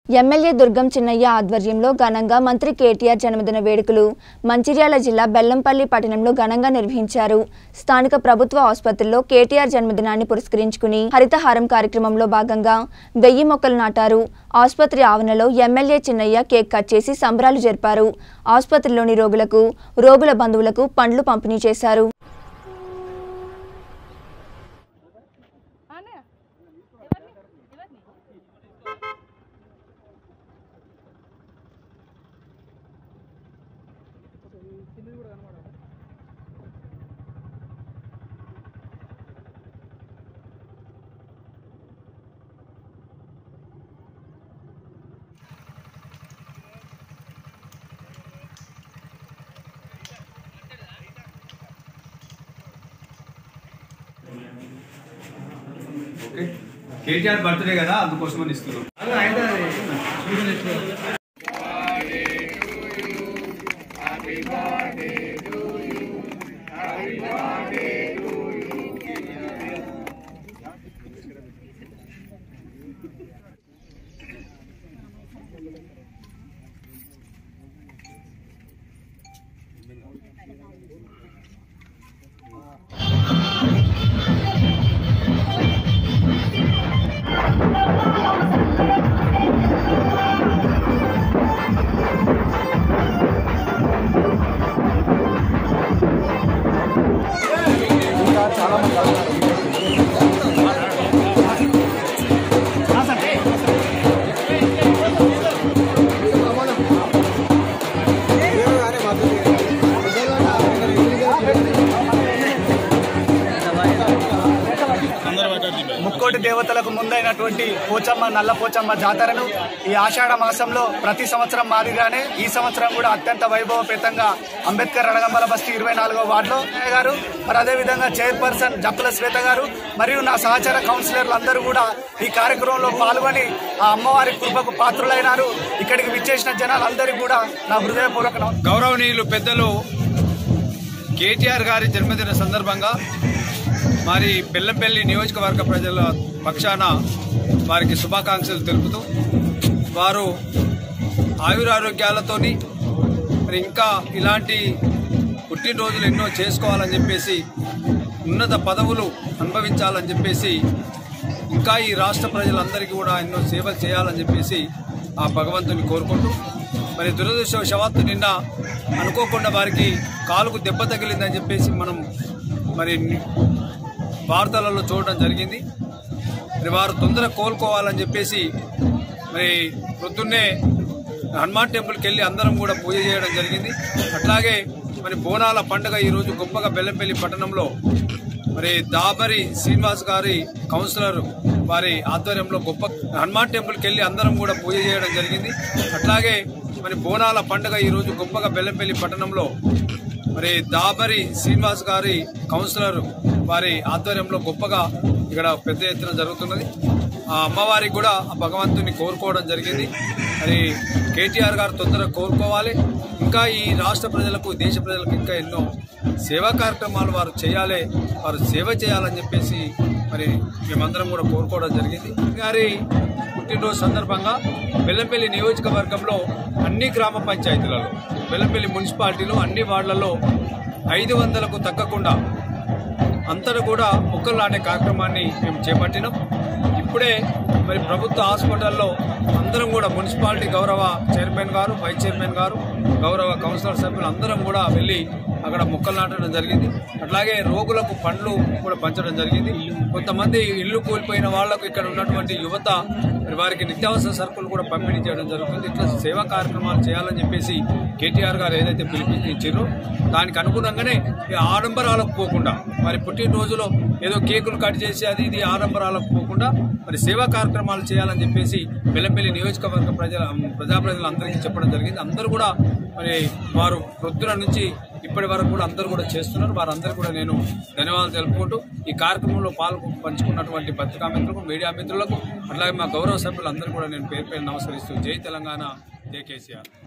MLA దుర్గం చిన్నయ్య ఆధ్వర్యంలో ఘనంగా మంత్రి కేటీఆర్ జన్మదిన వేడుకలు మంచిర్యాల జిల్లా బెల్లంపల్లి పట్టణంలో ఘనంగా నిర్వహించారు స్థానిక ప్రభుత్వ ఆసుపత్రిలో కేటీఆర్ జన్మదినాన్ని పురస్కరించుకుని హరితహారం కార్యక్రమంలో భాగంగా వెయ్యి మొక్కలు నాటారు ఆసుపత్రి ఆవరణలో ఎమ్మెల్యే చిన్నయ్య కేక్ కట్ చేసి సంబరాలు జరిపారు ఆసుపత్రిలోని రోగులకు రోగుల బంధువులకు పండ్లు పంపిణీ చేశారు ఓకే కేటీఆర్ బర్త్డే కదా అందుకోసమని ఇస్తున్నాం ముక్కోటి దేవతలకు ముందైనటువంటి పోచమ్మ నల్ల పోచమ్మ జాతరను ఈ ఆషాఢ మాసంలో ప్రతి సంవత్సరం మాదిరిగానే ఈ సంవత్సరం కూడా అత్యంత వైభవపేతంగా అంబేద్కర్ రణగంబల బస్తీ ఇరవై నాలుగో వార్డులో గారు మరి అదేవిధంగా చైర్పర్సన్ జప్పుల శ్వేత గారు మరియు నా సహచర కౌన్సిలర్లు అందరూ కూడా ఈ కార్యక్రమంలో పాల్గొని ఆ అమ్మవారి కృపకు పాత్రులైనారు ఇక్కడికి విచ్చేసిన జనాలందరికీ కూడా నా హృదయపూర్వక నమస్కారం. గౌరవనీయులు పెద్దలు కేటీఆర్ గారి జన్మదిన సందర్భంగా మరి బెల్లంపల్లి నియోజకవర్గ ప్రజల పక్షాన వారికి శుభాకాంక్షలు తెలుపుతూ వారు ఆయురారోగ్యాలతోని మరి ఇంకా ఇలాంటి పుట్టినరోజులు ఎన్నో చేసుకోవాలని చెప్పేసి ఉన్నత పదవులు అనుభవించాలని చెప్పేసి ఇంకా ఈ రాష్ట్ర ప్రజలందరికీ కూడా ఎన్నో సేవలు చేయాలని చెప్పేసి ఆ భగవంతుని కోరుకుంటూ మరి దురదృష్టవశాత్తు నిన్న అనుకోకుండా వారికి కాలుకు దెబ్బ తగిలిందని చెప్పేసి మనం మరి వార్తలలో చూడడం జరిగింది మరి వారు తొందరగా కోలుకోవాలని చెప్పేసి మరి పొద్దున్నే హనుమాన్ టెంపుల్కి వెళ్ళి అందరం కూడా పూజ చేయడం జరిగింది అట్లాగే మరి బోనాల పండుగ ఈరోజు గొప్పగా బెల్లంపల్లి పట్టణంలో మరి దాబరి శ్రీనివాస్ గారి కౌన్సిలర్ వారి ఆధ్వర్యంలో గొప్ప హనుమాన్ టెంపుల్కి వెళ్ళి అందరం కూడా పూజ చేయడం జరిగింది అట్లాగే మరి బోనాల పండుగ ఈరోజు గొప్పగా బెల్లంపల్లి పట్టణంలో మరి దాబరి శ్రీనివాస్ గారి కౌన్సిలర్ వారి ఆధ్వర్యంలో గొప్పగా ఇక్కడ పెద్ద ఎత్తున జరుగుతున్నది ఆ అమ్మవారికి కూడా ఆ భగవంతుని కోరుకోవడం జరిగింది మరి కేటీఆర్ గారు తొందరగా కోరుకోవాలి ఇంకా ఈ రాష్ట్ర ప్రజలకు దేశ ప్రజలకు ఇంకా ఎన్నో సేవా కార్యక్రమాలు వారు చేయాలి వారు సేవ చేయాలని చెప్పేసి మరి మేమందరం కూడా కోరుకోవడం జరిగింది గారి పుట్టినరోజు సందర్భంగా బెల్లంపల్లి నియోజకవర్గంలో అన్ని గ్రామ పంచాయతీలలో బెల్లంపల్లి మున్సిపాలిటీలో అన్ని వార్డులలో ఐదు వందలకు తగ్గకుండా అంతటా కూడా మొక్కలు నాటే కార్యక్రమాన్ని మేము చేపట్టినాం ఇప్పుడే మరి ప్రభుత్వ హాస్పిటల్లో అందరం కూడా మున్సిపాలిటీ గౌరవ చైర్మన్ గారు వైస్ చైర్మన్ గారు గౌరవ కౌన్సిలర్ సభ్యులు అందరం కూడా వెళ్ళి అక్కడ మొక్కలు నాటడం జరిగింది అట్లాగే రోగులకు పండ్లు కూడా పంచడం జరిగింది కొంతమంది ఇల్లు కూలిపోయిన వాళ్లకు ఇక్కడ ఉన్నటువంటి యువత మరి వారికి నిత్యావసర సరుకులు కూడా పంపిణీ చేయడం జరుగుతుంది ఇట్లా సేవా కార్యక్రమాలు చేయాలని చెప్పేసి కేటీఆర్ గారు ఏదైతే పిలిపించారో దానికి అనుగుణంగానే ఈ ఆడంబరాలకు పోకుండా మరి పుట్టినరోజులో ఏదో కేకులు కట్ చేసి అది ఇది ఆడంబరాలకు పోకుండా మరి సేవా కార్యక్రమాలు చేయాలని చెప్పేసి బెల్లంపల్లి నియోజకవర్గ ప్రజల ప్రజా ప్రజలందరికీ చెప్పడం జరిగింది అందరూ కూడా మరి వారు ప్రొద్దున నుంచి ఇప్పటి వరకు కూడా అందరూ కూడా చేస్తున్నారు వారందరూ కూడా నేను ధన్యవాదాలు తెలుపుకుంటూ ఈ కార్యక్రమంలో పాల్గొ పంచుకున్నటువంటి పత్రికా మిత్రులకు మీడియా మిత్రులకు అట్లాగే మా గౌరవ సభ్యులందరూ కూడా నేను పేరు పేరు నమస్కరిస్తూ జై తెలంగాణ జై కేసీఆర్